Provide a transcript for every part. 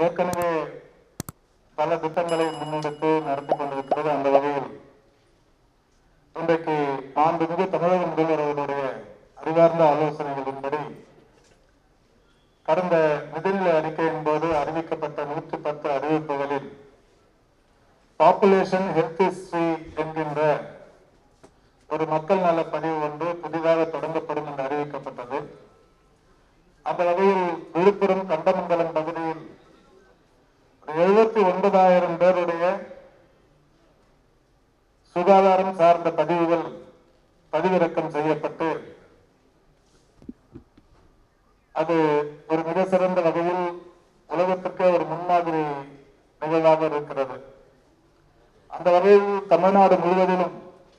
ஏற்கனவே பல திட்டங்களை முன்னெடுத்து நடத்தி கொண்டிருக்கிறது அந்த வகையில் இன்றைக்கு மாண்புமிகு தமிழக முதல்வர் அவருடைய அறிவார்ந்த ஆலோசனைகளின்படி கடந்த நிதிநிலை அறிக்கையின் போது அறிவிக்கப்பட்ட நூற்றி பத்து அறிவிப்புகளில் பாப்புலேஷன் ஹெல்த் ஹிஸ்டரி என்கின்ற ஒரு மக்கள் நல பதிவு ஒன்று புதிதாக தொடங்கப்படும் என்று அறிவிக்கப்பட்டது அந்த வகையில் விழுப்புரம் கண்டமங்கலம் பகுதியில் எழுபத்தி ஒன்பதாயிரம் பேருடைய சுகாதாரம் சார்ந்த பதிவுகள் பதிவிறக்கம் செய்யப்பட்டு அது ஒரு மிக சிறந்த வகையில் உலகத்திற்கே ஒரு முன்மாதிரி நிகழ்வாக இருக்கிறது அந்த வகையில் தமிழ்நாடு முழுவதிலும்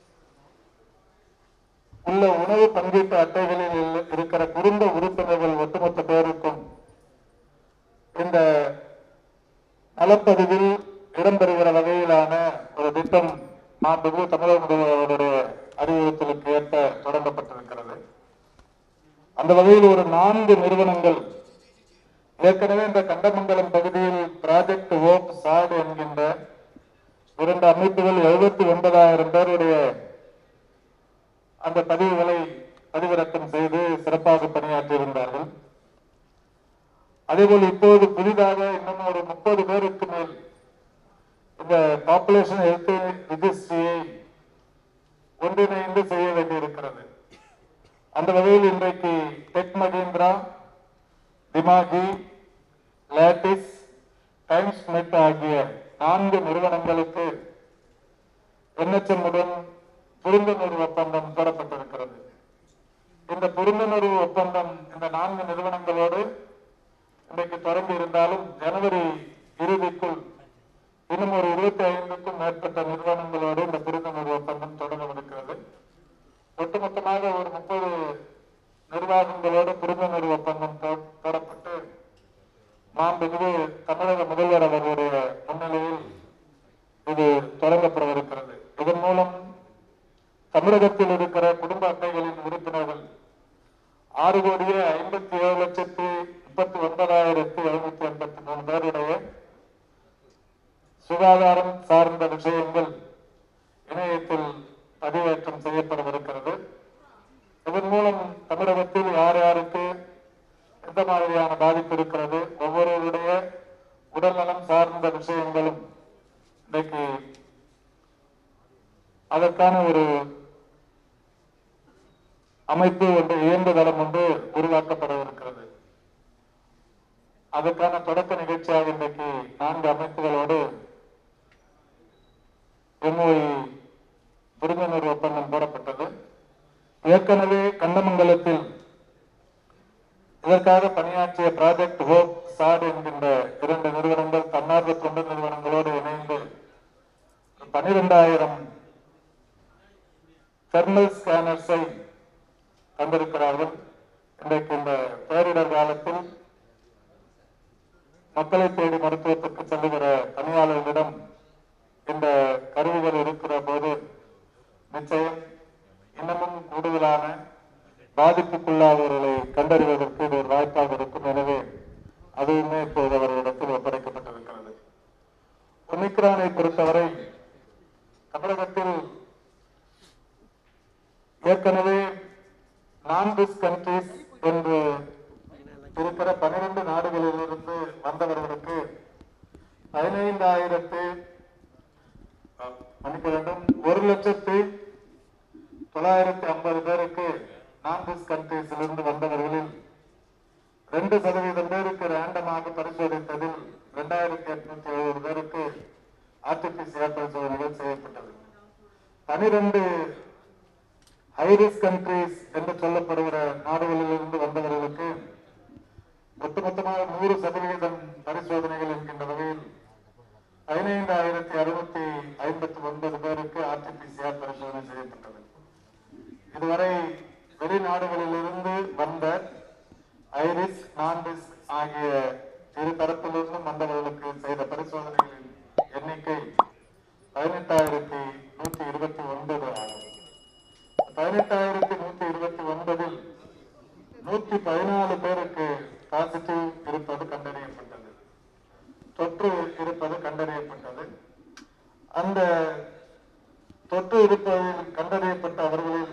உள்ள உணவு பங்கீட்டு அட்டைகளில் உள்ள- இருக்கிற குடும்ப உறுப்பினர்கள் ஒட்டுமொத்த பேருக்கும் இந்த நலப்பதிவில் இடம்பெறுகிற வகையிலான ஒரு திட்டம் மாண்புமிகு தமிழக முதல்வர் அவருடைய அறிவுறுத்தலுக்கு ஏற்ப தொடங்கப்பட்டிருக்கிறது அந்த வகையில் ஒரு நான்கு நிறுவனங்கள் ஏற்கனவே இந்த கண்டமங்கலம் பகுதியில் ப்ராஜெக்ட் ஓப் சாடு என்கின்ற இரண்டு அமைப்புகள் எழுபத்தி ஒன்பதாயிரம் பேருடைய அந்த பதிவுகளை பதிவிறக்கம் செய்து சிறப்பாக பணியாற்றியிருந்தார்கள் அதேபோல் இப்போது புதிதாக இன்னும் ஒரு முப்பது பேருக்கு மேல் இந்த பாப்புலேஷன் ஹெல்த் ரிஜிஸ்ட்ரியை ஒன்றிணைந்து செய்ய வேண்டியிருக்கிறது அந்த வகையில் இன்றைக்கு டெக் மகேந்திரா திமாகி லேட்டிஸ் டைம்ஸ் நெட் ஆகிய நான்கு நிறுவனங்களுக்கு என்எச்எம்முடன் புரிந்துணர்வு ஒப்பந்தம் போடப்பட்டிருக்கிறது இந்த புரிந்துணர்வு ஒப்பந்தம் இந்த நான்கு நிறுவனங்களோடு இன்றைக்கு தொடங்கி இருந்தாலும் ஜனவரி இறுதிக்குள் இன்னும் ஒரு இருபத்தி ஐந்துக்கும் மேற்பட்ட நிறுவனங்களோடு இந்த புரிந்துணர்வு ஒப்பந்தம் தொடங்கவிருக்கிறது ஒட்டுமொத்தமாக ஒரு முப்பது நிர்வாகங்களோடு புரிந்துணர்வு ஒப்பந்தம் போ- போடப்பட்டு மாண்புமிகு தமிழக முதல்வர் அவர்களுடைய முன்னிலையில் இது தொடங்கப்படவிருக்கிறது இதன் மூலம் தமிழகத்தில் இருக்கிற குடும்ப அட்டைகளின் உறுப்பினர்கள் ஆறு கோடியே ஐம்பத்தி ஏழு லட்சத்தி முப்பத்தி ஒன்பதாயிரத்தி எழுநூத்தி எண்பத்தி மூணு பேருடைய சுகாதாரம் சார்ந்த விஷயங்கள் இணையத்தில் பதிவேற்றம் செய்யப்படவிருக்கிறது இதன் மூலம் தமிழகத்தில் யார் யாருக்கு எந்த மாதிரியான பாதிப்பு இருக்கிறது ஒவ்வொருவருடைய உடல்நலம் சார்ந்த விஷயங்களும் இன்றைக்கு அதற்கான ஒரு அமைப்பு ஒன்று இயங்குதளம் ஒன்று உருவாக்கப்படவிருக்கிறது அதற்கான தொடக்க நிகழ்ச்சியாக இன்றைக்கு நான்கு அமைப்புகளோடு எம்ஓஇ புரிந்துணர்வு ஒப்பந்தம் போடப்பட்டது ஏற்கனவே கண்டமங்கலத்தில் இதற்காக பணியாற்றிய ப்ராஜெக்ட் ஹோப் சாட் என்கின்ற இரண்டு நிறுவனங்கள் தன்னார்வ தொண்டு நிறுவனங்களோடு இணைந்து பனிரெண்டாயிரம் தெர்மல் ஸ்கேனர்ஸை தந்திருக்கிறார்கள் இன்றைக்கு இந்த பேரிடர் காலத்தில் மக்களை தேடி மருத்துவத்திற்கு செல்லுகிற பணியாளர்களிடம் இந்த கருவிகள் இருக்கிற போது நிச்சயம் இன்னமும் கூடுதலான பாதிப்புக்குள்ளாதவர்களை கண்டறிவதற்கு இது ஒரு வாய்ப்பாக இருக்கும் எனவே அதுவுமே இப்போது அவர்களிடத்தில் ஒப்படைக்கப்பட்டிருக்கிறது ஒமிக்ரானை பொறுத்தவரை தமிழகத்தில் ஏற்கனவே நான்கிஸ் கண்ட்ரிஸ் என்று இருக்கிற பன்னிரண்டு நாடுகளிலிருந்து வந்தவர்களுக்கு பதினைந்தாயிரத்து அஹ், மன்னிக்க வேண்டும் ஒரு லட்சத்து தொள்ளாயிரத்தி ஐம்பது பேருக்கு நான்கிஸ் கண்ட்ரிஸிலிருந்து வந்தவர்களில் ரெண்டு சதவீதம் பேருக்கு ரேண்டமாக பரிசோதித்ததில் ரெண்டாயிரத்தி எட்நூத்தி எழுபது பேருக்கு ஆர்டிபிசிஆர் பரிசோதனைகள் செய்யப்பட்டது பனிரெண்டு ஹைரிஸ்க் கண்ட்ரிஸ் என்று சொல்லப்படுகிற நாடுகளிலிருந்து வந்தவர்களுக்கு ஒட்டுமொத்தமாக நூறு சதவிகிதம் பரிசோதனைகள் என்கின்ற வகையில் பதினைந்தாயிரத்தி அறுநூத்தி ஐம்பத்தி ஒன்பது பேருக்கு ஆர்டிபிசிஆர் பரிசோதனை செய்யப்பட்டது இதுவரை வெளிநாடுகளிலிருந்து வந்த ஐரிஸ் நான்ரிஸ் ஆகிய இரு தரப்பிலிருந்தும் வந்தவர்களுக்கு செய்த பரிசோதனைகளின் எண்ணிக்கை பதினெட்டாயிரத்தி நூத்தி இருபத்தி ஒன்பது ஆகும் பதினெட்டாயிரத்தி நூத்தி இருபத்தி ஒன்பதில் நூத்தி பதினாலு பேருக்கு பாசிட்டிவ் இருப்பது கண்டறியப்பட்டது தொற்று இருப்பது கண்டறியப்பட்டது அந்த தொற்று இருப்பதில் கண்டறியப்பட்ட அவர்களில்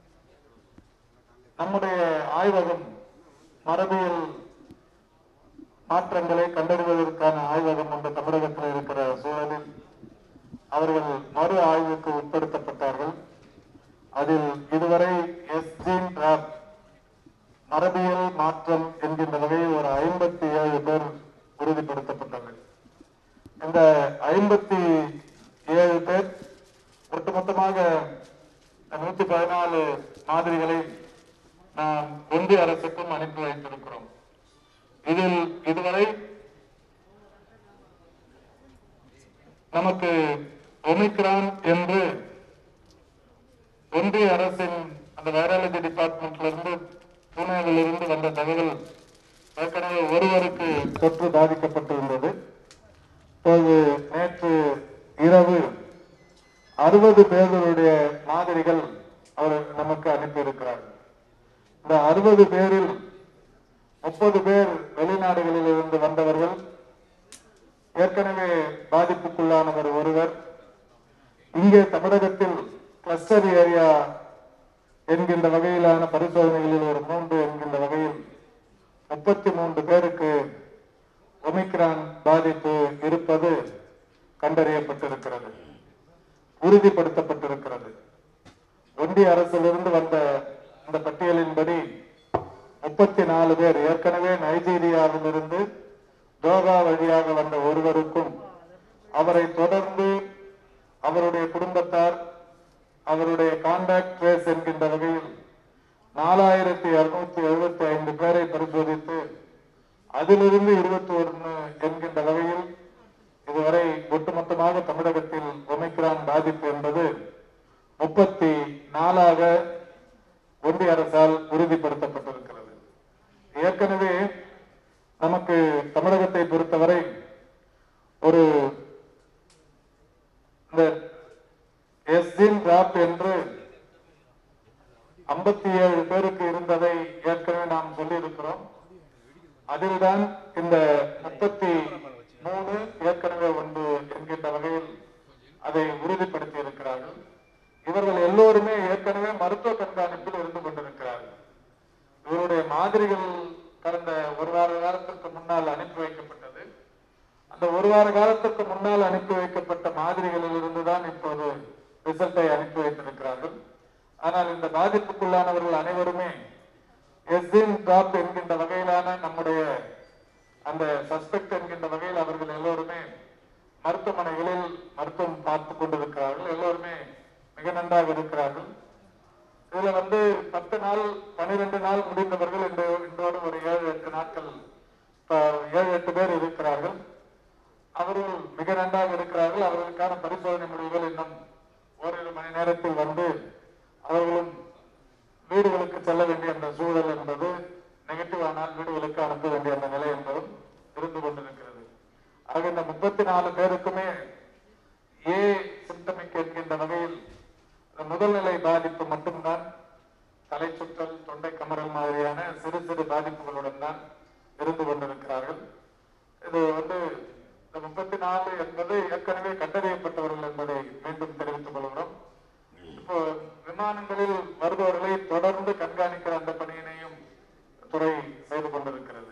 நம்முடைய ஆய்வகம் மரபியல் மாற்றங்களை கண்டறிவதற்கான ஆய்வகம் ஒன்று தமிழகத்தில் இருக்கிற சூழலில் அவர்கள் மறு ஆய்வுக்கு உட்படுத்தப்பட்டார்கள் அதில் இதுவரை எஸ் ஜீன் டிராப் மரபியல் மாற்றம் என்கின்ற வகையில் ஒரு ஐம்பத்தி ஏழு பேர் உறுதிப்படுத்தப்பட்டார்கள் இந்த ஐம்பத்தி ஏழு பேர் ஒட்டுமொத்தமாக நூத்தி பதினாலு மாதிரிகளை நாம் ஒன்றிய அரசுக்கும் அனுப்பி வைத்திருக்கிறோம் இதில் இதுவரை நமக்கு ஒமிக்ரான் என்று ஒன்றிய அரசின் அந்த வைராலஜி டிபார்ட்மெண்ட்ல இருந்து புனேவில் இருந்து வந்த தகவல் ஏற்கனவே ஒருவருக்கு தொற்று பாதிக்கப்பட்டிருந்தது இப்போது நேற்று இரவு அறுபது பேர்களுடைய மாதிரிகள் அவர் நமக்கு அனுப்பியிருக்கிறார் இந்த அறுபது பேரில் முப்பது பேர் வெளிநாடுகளில் இருந்து வந்தவர்கள் ஏற்கனவே பாதிப்புக்குள்ளானவர் ஒருவர் இங்கே தமிழகத்தில் கிளஸ்டர் ஏரியா என்கின்ற வகையிலான பரிசோதனைகளில் ஒரு மூன்று என்கின்ற வகையில் முப்பத்தி மூன்று பேருக்கு ஒமிக்ரான் பாதிப்பு இருப்பது கண்டறியப்பட்டிருக்கிறது உறுதிப்படுத்தப்பட்டிருக்கிறது ஒன்றிய அரசிலிருந்து வந்த இந்த பட்டியலின்படி முப்பத்தி நாலு பேர் ஏற்கனவே நைஜீரியாவிலிருந்து தோகா வழியாக வந்த ஒருவருக்கும் அவரை தொடர்ந்து அவருடைய குடும்பத்தார் அவருடைய கான்டாக்ட் ட்ரேஸ் என்கின்ற வகையில் நாலாயிரத்தி இருநூத்தி எழுபத்தி ஐந்து பேரை பரிசோதித்து அதிலிருந்து இருபத்தி ஒன்று என்கின்ற வகையில் இதுவரை ஒட்டுமொத்தமாக தமிழகத்தில் ஒமிக்ரான் பாதிப்பு என்பது முப்பத்தி நாலாக ஒன்றிய அரசால் உறுதிப்படுத்தப்பட்டிருக்கிறது ஏற்கனவே நமக்கு தமிழகத்தை பொறுத்தவரை ஒரு இந்த எஸ்ஜின் டிராப் என்று ஐம்பத்தி ஏழு பேருக்கு இருந்ததை ஏற்கனவே நாம் சொல்லியிருக்கிறோம் அதில்தான் இந்த முப்பத்தி மூணு ஏற்கனவே ஒன்று என்கின்ற வகையில் அதை உறுதிப்படுத்தி இருக்கிறார்கள் இவர்கள் எல்லோருமே ஏற்கனவே மருத்துவ கண்காணிப்பில் இருந்து கொண்டிருக்கிறார்கள் இவருடைய மாதிரிகள் கடந்த ஒரு வார காலத்திற்கு முன்னால் அனுப்பி வைக்கப்பட்டது அந்த ஒரு வார காலத்திற்கு முன்னால் அனுப்பி வைக்கப்பட்ட மாதிரிகளில் இருந்துதான் இப்போது ரிசல்ட்டை அனுப்பி வைத்திருக்கிறார்கள் ஆனால் இந்த பாதிப்புக்குள்ளானவர்கள் அனைவருமே எஸ்இன் டிராப் என்கின்ற வகையிலான நம்முடைய அந்த சஸ்பெக்ட் என்கின்ற வகையில் அவர்கள் எல்லோருமே மருத்துவமனைகளில் மருத்துவம் பார்த்து கொண்டிருக்கிறார்கள் எல்லோருமே மிக நன்றாக இருக்கிறார்கள் இதுல வந்து பத்து நாள் பனிரெண்டு நாள் முடிந்தவர்கள் இன்று இன்றோடு ஒரு ஏழு எட்டு நாட்கள் இப்ப ஏழு எட்டு பேர் இருக்கிறார்கள் அவர்கள் மிக நன்றாக இருக்கிறார்கள் அவர்களுக்கான பரிசோதனை முடிவுகள் இன்னும் ஓரிரு மணி நேரத்தில் வந்து அவர்களும் வீடுகளுக்கு செல்ல வேண்டிய அந்த சூழல் என்பது நெகட்டிவ் ஆனால் வீடுகளுக்கு அனுப்ப வேண்டிய அந்த நிலை என்பதும் இருந்து கொண்டிருக்கிறது ஆக இந்த முப்பத்தி நாலு பேருக்குமே ஏ சிம்டமிக் என்கின்ற வகையில் இந்த முதல்நிலை பாதிப்பு மட்டும்தான் தலை சுற்றல் தொண்டை கமறல் மாதிரியான சிறு சிறு பாதிப்புகளுடன் தான் இருந்து கொண்டிருக்கிறார்கள் இது வந்து இந்த முப்பத்தி நாலு என்பது ஏற்கனவே கண்டறியப்பட்டவர்கள் என்பதை மீண்டும் தெரிவித்துக் கொள்கிறோம் இப்போ விமானங்களில் வருபவர்களை தொடர்ந்து கண்காணிக்கிற அந்த பணியினையும் துறை செய்து கொண்டிருக்கிறது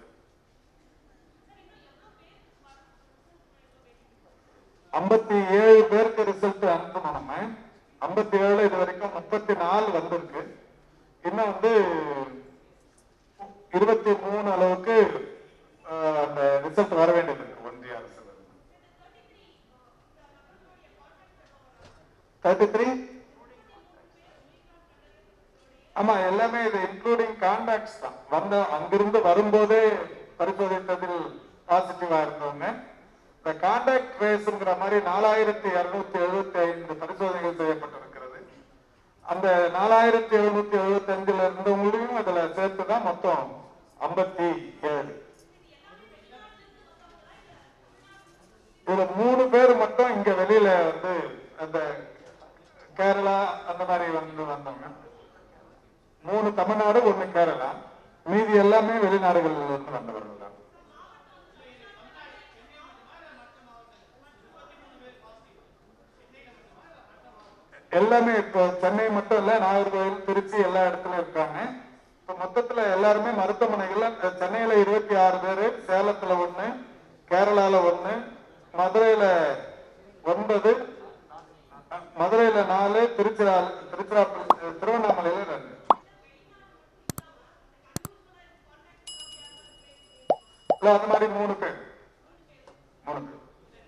ஐம்பத்தி ஏழு பேருக்கு ரிசல்ட் அனுப்பணும் நம்ம ஐம்பத்தி ஏழு இது வரைக்கும் முப்பத்தி நாலு வந்திருக்கு இன்னும் வந்து இருபத்தி மூணு அளவுக்கு அஹ், அந்த ரிசல்ட் வர வேண்டியது இருக்கு ஒன்றிய அரசு தேர்ட்டி த்ரீ ஆமா எல்லாமே இது இன்க்ளூடிங் கான்டாக்ட்ஸ் தான் வந்த அங்கிருந்து வரும்போதே பரிசோதித்ததில் பாசிட்டிவா இருந்தவங்க இந்த கான்டாக்ட் ட்ரேஸ்ங்கிற மாதிரி நாலாயிரத்தி இருநூத்தி எழுபத்தி ஐந்து பரிசோதனைகள் செய்யப்பட்டிருக்கிறது அந்த நாலாயிரத்தி எழுநூத்தி எழுபத்தி அஞ்சுல இருந்தவங்களையும் இதுல சேர்த்து தான் மொத்தம் ஐம்பத்தி ஏழு இதுல மூணு பேர் மட்டும் இங்க வெளியில வந்து அந்த கேரளா அந்த மாதிரி வந்து வந்தவங்க மூணு தமிழ்நாடு ஒண்ணு கேரளா மீதி எல்லாமே வெளிநாடுகளில் இருந்து வந்தவர்கள் தான் எல்லாமே இப்போ சென்னை மட்டும் இல்ல நாகர்கோவில் திருச்சி எல்லா இடத்துலயும் இருக்காங்க இப்போ மொத்தத்துல எல்லாருமே மருத்துவமனைகள்ல அஹ், சென்னையில இருபத்தி ஆறு பேரு சேலத்துல ஒண்ணு கேரளால ஒண்ணு மதுரையில ஒன்பது அஹ், மதுரையில நாலு திருச்சிரா திருச்சிராப்பள்ளி திருவண்ணாமலையில ரெண்டு இல்ல அந்த மாதிரி மூணு பேர் மூணு பேர்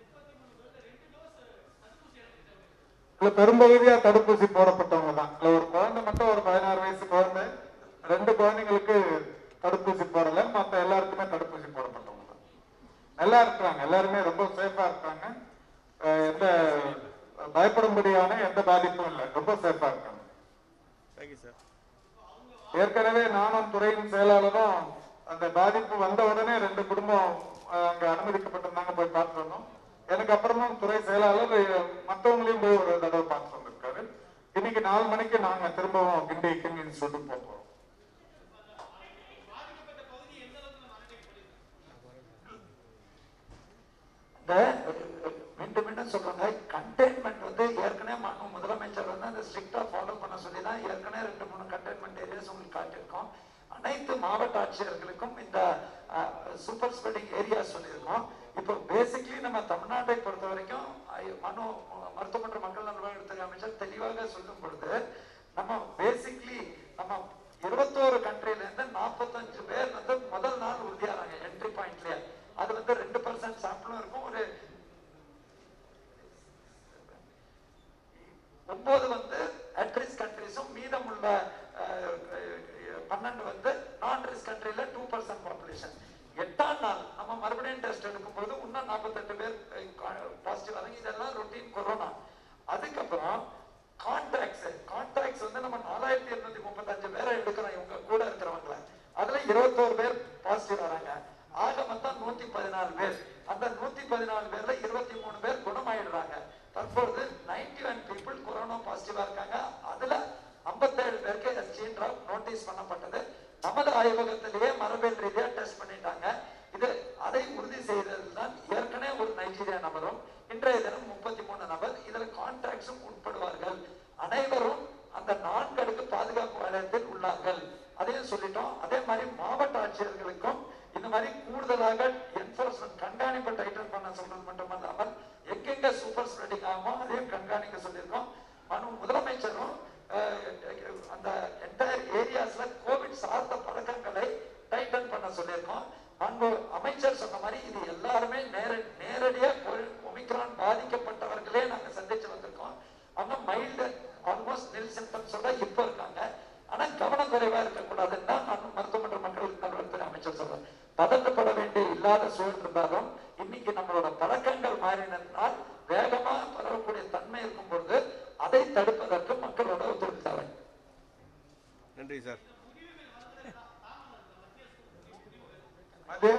இல்ல பெரும்பகுதியா தடுப்பூசி போடப்பட்டவங்க தான் இல்ல ஒரு குழந்தை மட்டும் ஒரு பதினாறு வயசு குழந்தை ரெண்டு குழந்தைங்களுக்கு தடுப்பூசி போடல மத்த எல்லாருக்குமே தடுப்பூசி போடப்பட்டவங்க தான் நல்லா இருக்கிறாங்க எல்லாருமே ரொம்ப சேஃபா இருக்காங்க அஹ் எந்த பயப்படும்படியான எந்த பாதிப்பும் இல்லை ரொம்ப சேஃபா இருக்காங்க தேங்க்யூ சார் ஏற்கனவே நானும் துறையின் செயலாளரும் அந்த பாதிப்பு வந்த உடனே ரெண்டு குடும்பம் அஹ், அங்க அனுமதிக்கப்பட்டிருந்தாங்க போய் பார்த்து வந்தோம் எனக்கு அப்புறமும் துறை செயலாளர் அஹ், மத்தவங்களையும் போய் ஒரு தடவை பார்த்து வந்திருக்காரு இன்னைக்கு நாலு மணிக்கு நாங்க திரும்பவும் கிண்டி கிங் இன்ஸ்டியூட் போக போறோம் இந்த மீண்டும் மீண்டும் சொல்றாங்க கண்டெய்ன்மெண்ட் வந்து ஏற்கனவே மாண்பு முதலமைச்சர் வந்து அந்த ஸ்ட்ரிக்டா ஃபாலோ பண்ண சொல்லி தான் ஏற்கனவே ரெண்டு மூணு கண்டெய்ன்மெண்ட் ஏரியாஸ் உங்களுக்கு காட்டியிருக்கோம் அனைத்து மாவட்ட ஆட்சியர்களுக்கும் இந்த சூப்பர் ஸ்ப்ரெடிங் ஏரியா சொல்லியிருக்கோம் இப்போ பேசிக்லி நம்ம தமிழ்நாட்டை பொறுத்த வரைக்கும் ஐ- மனு மருத்துவ மற்றும் மக்கள் நல்வாழ்வுத்துறை அமைச்சர் தெளிவாக சொல்லும் பொழுது நம்ம பேசிக்லி நம்ம இருபத்தோரு கண்ட்ரில இருந்து நாற்பத்தஞ்சு பேர் வந்து முதல் நாள் உறுதியாகிறாங்க என்ட்ரி பாயிண்ட்லயே அது வந்து ரெண்டு பர்சன்ட் சாம்பிளும் இருக்கும் ஒரு ஒன்பது வந்து அட் ரிஸ்க் கண்ட்ரிஸும் மீதமுள்ள அஹ், அஹ், பன்னெண்டு வந்து நான் ரிஸ்க் கண்ட்ரில டூ பர்சன்ட் பாப்புலேஷன் எட்டாம் நாள் நம்ம மறுபடியும் டெஸ்ட் எடுக்கும்போது இன்னும் நாற்பத்தெட்டு பேர் பாசிட்டிவ் வராங்க இதெல்லாம் ரொட்டீன் கொரோனா அதுக்கப்புறம் கான்டாக்ட்ஸ் கான்டாக்ட்ஸ் வந்து நம்ம நாலாயிரத்தி இருநூத்தி முப்பத்தஞ்சு பேரை எடுக்கிறோம் இவங்க கூட இருக்கிறவங்கள அதுல இருபத்தோரு பேர் பாசிட்டிவ் வராங்க ஆக மொத்தம் நூத்தி பதினாலு பேர் அந்த நூத்தி பதினாலு பேர்ல இருபத்தி மூணு பேர் குணமாயிடுறாங்க தற்பொழுது நைன்டி ஒன் பீப்புள் கொரோனா பாசிட்டிவா இருக்காங்க அதுல ஐம்பத்தேழு பேருக்கு எஸ்ஜின் ட்ராப் நோட்டீஸ் பண்ணப்பட்டது நமது ஆய்வகத்திலேயே மரபியல் ரீதியா டெஸ்ட் பண்ணிட்டாங்க இது அதை உறுதி செய்ததில் தான் ஏற்கனவே ஒரு நைஜீரியா நபரும் இன்றைய தினம் முப்பத்தி மூணு நபர் இதுல கான்டாக்ட்ஸும் உட்படுவார்கள் அனைவரும் அந்த நான்கு அடுக்கு பாதுகாப்பு வலயத்தில் உள்ளார்கள் அதையும் சொல்லிட்டோம் அதே மாதிரி மாவட்ட ஆட்சியர்களுக்கும் இந்த மாதிரி கூடுதலாக என்போர்ஸ்மெண்ட் கண்காணிப்பு டைட்டன் பண்ண சொல்றது மட்டுமல்லாமல் எங்கெங்க சூப்பர் ஸ்ப்ரெடிங் ஆகுமோ அதையும் கண்காணிக்க சொல்லியிருக்கோம் மனு முதலமைச்சரும் அஹ், அந்த என்டையர் ஏரியாஸ்ல கோவிட் சார்ந்த பழக்கங்களை டைட்டன் பண்ண சொல்லியிருக்கோம் அன்பு அமைச்சர் சொன்ன மாதிரி இது எல்லாருமே நேர நேரடியா கோவி- ஒமிக்ரான் பாதிக்கப்பட்டவர்களே நாங்க சந்திச்சு வந்திருக்கோம் அவங்க மைல்டு ஆல்மோஸ்ட் நில் சிம்டம்ஸோட இப்ப இருக்காங்க ஆனா கவனக்குறைவா இருக்கக்கூடாதுன்னு தான் நான் மருத்துவ மற்றும் மக்கள் நல்வாழ்வுத்துறை அமைச்சர் சொல்றேன் பதட்டப்பட வேண்டிய இல்லாத சூழல் இருந்தாலும் இன்னைக்கு நம்மளோட பழக்கங்கள் மாறினால் வேகமா பரவக்கூடிய தன்மை இருக்கும் பொழுது அதை தடுப்பதற்கு மக்களோட ஒத்துழைப்பு தேவை நன்றி சார் அது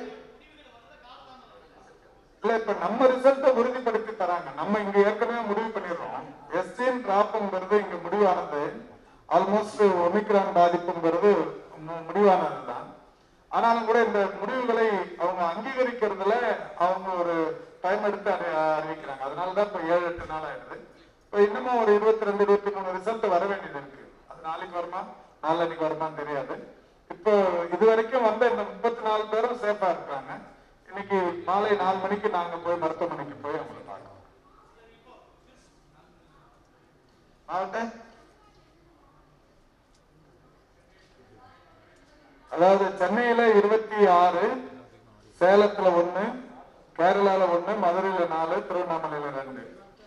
இல்ல இப்ப நம்ம ரிசல்ட்டை உறுதிப்படுத்தி தராங்க நம்ம இங்க ஏற்கனவே முடிவு பண்ணிடுறோம் எஸ்டின் டிராப்ங்கிறது இங்க முடிவானது ஆல்மோஸ்ட் ஒமிக்ரான் பாதிப்புங்கிறது மு- முடிவானதுதான் ஆனாலும் கூட இந்த முடிவுகளை அவங்க அங்கீகரிக்கிறதுல அவங்க ஒரு டைம் எடுத்து அறி- அறிவிக்கிறாங்க அதனாலதான் இப்ப ஏழு எட்டு நாள் ஆயிடுது இப்ப இன்னமும் ஒரு இருபத்தி ரெண்டு இருபத்தி மூணு ரிசல்ட் வர வேண்டியது இருக்கு அது நாளைக்கு வருமா நாளைக்கு வருமான்னு தெரியாது இப்போ இது வரைக்கும் வந்த இந்த முப்பத்தி நாலு பேரும் சேஃபா இருக்காங்க இன்னைக்கு மாலை நாலு மணிக்கு நாங்க போய் மருத்துவமனைக்கு போய் அவங்களை பார்க்கணும் மாவட்ட அதாவது சென்னையில இருபத்தி ஆறு சேலத்துல ஒண்ணு கேரளால ஒண்ணு மதுரையில நாலு திருவண்ணாமலையில ரெண்டு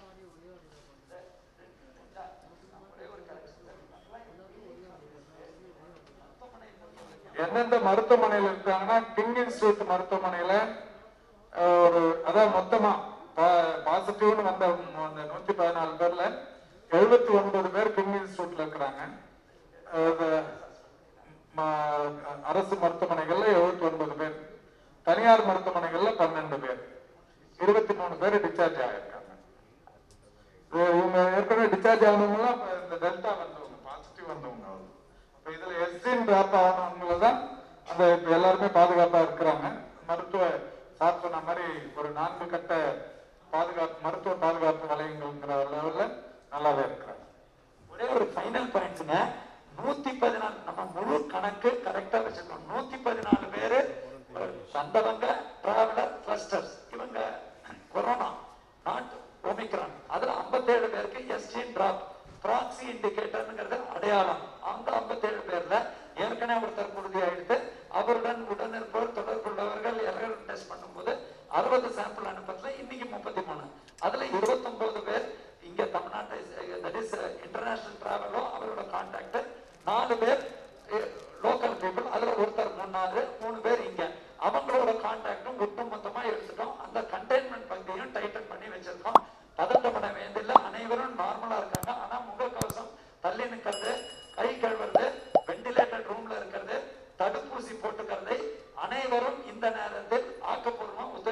எந்தெந்த மருத்துவமனையில இருக்காங்கன்னா கிங் இன்ஸ்டியூட் மருத்துவமனையில அஹ், ஒரு அதான் மொத்தமா பாசிட்டிவ்னு வந்த அந்த நூத்தி பதினாலு பேர்ல எழுபத்தி ஒன்பது பேர் கிங் இன்ஸ்டியூட்ல இருக்கிறாங்க அஹ், ம- அரசு மருத்துவமனைகள்ல எழுபத்தி ஒன்பது பேர் தனியார் மருத்துவமனைகள்ல பன்னெண்டு பேர் இருபத்தி மூணு பேர் டிஸ்சார்ஜ் ஆயிருக்காங்க இது இவங்க ஏற்கனவே டிஸ்சார்ஜ் ஆனவங்கலாம் இப்ப இந்த டெல்டா வந்தவங்க பாசிட்டிவ் வந்தவங்க அவங்க. இப்ப இதுல எஸ்டின் டிராப் ஆனவங்கள தான் அந்த இப்ப எல்லாருமே பாதுகாப்பா இருக்கிறாங்க மருத்துவ சார் சொன்ன மாதிரி ஒரு நான்கு கட்ட பாதுகாப்பு மருத்துவ பாதுகாப்பு வலயங்கள்ங்கிற லெவல்ல நல்லாவே இருக்கிறாங்க வந்தவங்க டிராவலர் கிளஸ்டர்ஸ் இவங்க கொரோனா நாட் ஒமிக்ரான் அதுல 57 பேருக்கு எஸ்ஜின் டிராப் ப்ராக்சி இண்டிகேட்டர்ங்கிறது அடையாளம் அந்த 57 பேர்ல ஏற்கனவே ஒருத்தர் உறுதியாயிடுத்து அவருடன் உடனிருப்பவர் தொடர்புள்ளவர்கள் எரர் டெஸ்ட் பண்ணும்போது அறுபது சாம்பிள் அனுப்பத்துல இன்னைக்கு முப்பத்தி மூணு அதுல 29 பேர் இங்க தமிழ்நாட்டை தட் இஸ் இன்டர்நேஷனல் டிராவலோ அவரோட கான்டாக்ட் நாலு பேர் லோக்கல் பீப்புள் அதுல ஒருத்தர் மூணாறு மூணு பேர் இங்க அவங்களோட கான்டாக்டும் ஒட்டு மொத்தமா எடுத்துட்டோம் அந்த கண்டெய்ன்மெண்ட் பகுதியும் டைட்டன் பண்ணி வச்சிருக்கோம் பதட்டப்பட வேண்டியதில்லை அனைவரும் நார்மலா இருக்காங்க ஆனா முகக்கவசம் தள்ளி நிக்கிறது கை கழுவுறது வெண்டிலேட்டட் ரூம்ல இருக்கிறது தடுப்பூசி போட்டுக்கிறதை அனைவரும் இந்த நேரத்தில் ஆக்கப்பூர்வமா ஒத்துழைப்பு